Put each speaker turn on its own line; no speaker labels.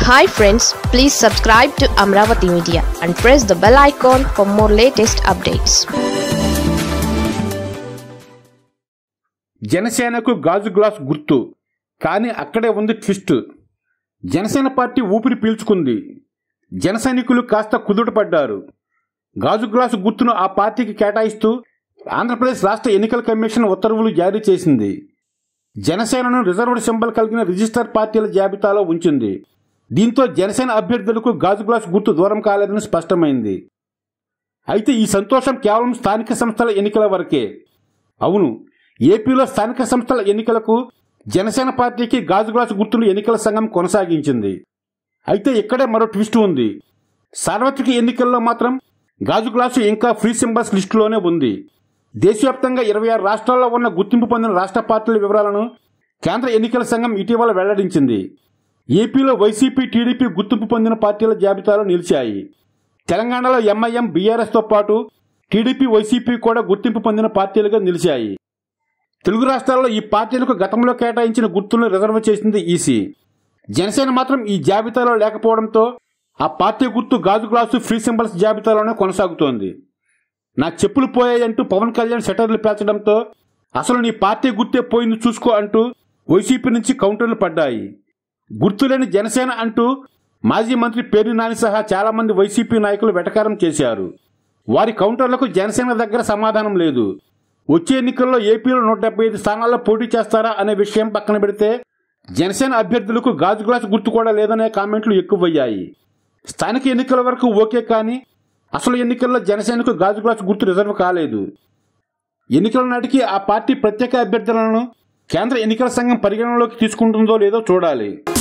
hi friends please subscribe to Amaravati media and press the bell icon for more latest updates
జనసేనకు గాజు glass గుర్తు కానీ అక్కడే ఉంది ట్విస్ట్ జనసేన పార్టీ ఊపిరి పీల్చుకుంది జన సైనికులు కాస్త కుదుటపడ్డారు గాజు గ్లాసు గుర్తును ఆ పార్టీకి కేటాయిస్తూ ఆంధ్రప్రదేశ్ రాష్ట్ర ఎన్నికల కమిషన్ ఉత్తర్వులు జారీ చేసింది జనసేనను రిజర్వ్డ్ సింబల్ కలిగిన రిజిస్టర్ పార్టీల జాబితాలో ఉంచింది దీంతో జనసేన అభ్యర్థులకు గాజు గ్లాస్ గుర్తు దూరం కాలేదని స్పష్టమైంది అయితే ఈ సంతోషం కేవలం స్థానిక సంస్థల ఎన్నికల వరకే అవును ఏపీలో స్థానిక సంస్థల ఎన్నికలకు జనసేన పార్టీకి గాజు గ్లాసు గుర్తులు ఎన్నికల సంఘం కొనసాగించింది అయితే ఇక్కడే మరో ట్విస్ట్ ఉంది సార్వత్రిక ఎన్నికల్లో మాత్రం గాజు గ్లాసు ఇంకా ఫ్రీ సింబల్స్ లిస్టులోనే ఉంది దేశవ్యాప్తంగా ఇరవై ఆరు రాష్ట్రాల్లో ఉన్న గుర్తింపు పొందిన రాష్ట్ర పార్టీల వివరాలను కేంద్ర ఎన్నికల సంఘం ఇటీవల వెల్లడించింది ఏపీలో వైసీపీ టీడీపీ గుర్తింపు పొందిన పార్టీల జాబితాలో నిలిచాయి తెలంగాణలో ఎంఐఎం బీఆర్ఎస్తో పాటు టీడీపీ వైసీపీ కూడా గుర్తింపు పొందిన పార్టీలుగా నిలిచాయి తెలుగు రాష్ట్రాల్లో ఈ పార్టీలకు గతంలో కేటాయించిన గుర్తులను రిజర్వ్ చేసింది ఈసీ జనసేన మాత్రం ఈ జాబితాలో లేకపోవడంతో ఆ పార్టీ గుర్తు గాజు గ్లాసు ఫ్రీ సింబల్స్ జాబితాలోనే కొనసాగుతోంది నా చెప్పులు పోయాయంటూ పవన్ కళ్యాణ్ షటర్లు పేల్చడంతో అసలు నీ పార్టీ గుర్తే పోయింది చూసుకో అంటూ వైసీపీ నుంచి కౌంటర్లు పడ్డాయి గుర్తులేని జనసేన అంటూ మాజీ మంత్రి పేర్ని నాని సహా చాలా మంది వైసీపీ నాయకులు వెటకారం చేశారు వారి కౌంటర్లకు జనసేన దగ్గర సమాధానం లేదు వచ్చే ఎన్నికల్లో ఏపీలో నూట డెబ్బై ఐదు స్థానాల్లో పోటీ చేస్తారా అనే విషయం పక్కన పెడితే జనసేన అభ్యర్థులకు గాజు గ్లాసు గుర్తు కూడా లేదనే కామెంట్లు ఎక్కువయ్యాయి స్థానిక ఎన్నికల వరకు ఓకే కానీ అసలు ఎన్నికల్లో జనసేనకు గాజు గ్లాసు గుర్తు రిజర్వ్ కాలేదు ఎన్నికల నాటికి ఆ పార్టీ ప్రత్యేక అభ్యర్థులను కేంద్ర ఎన్నికల సంఘం పరిగణనలోకి తీసుకుంటుందో లేదో చూడాలి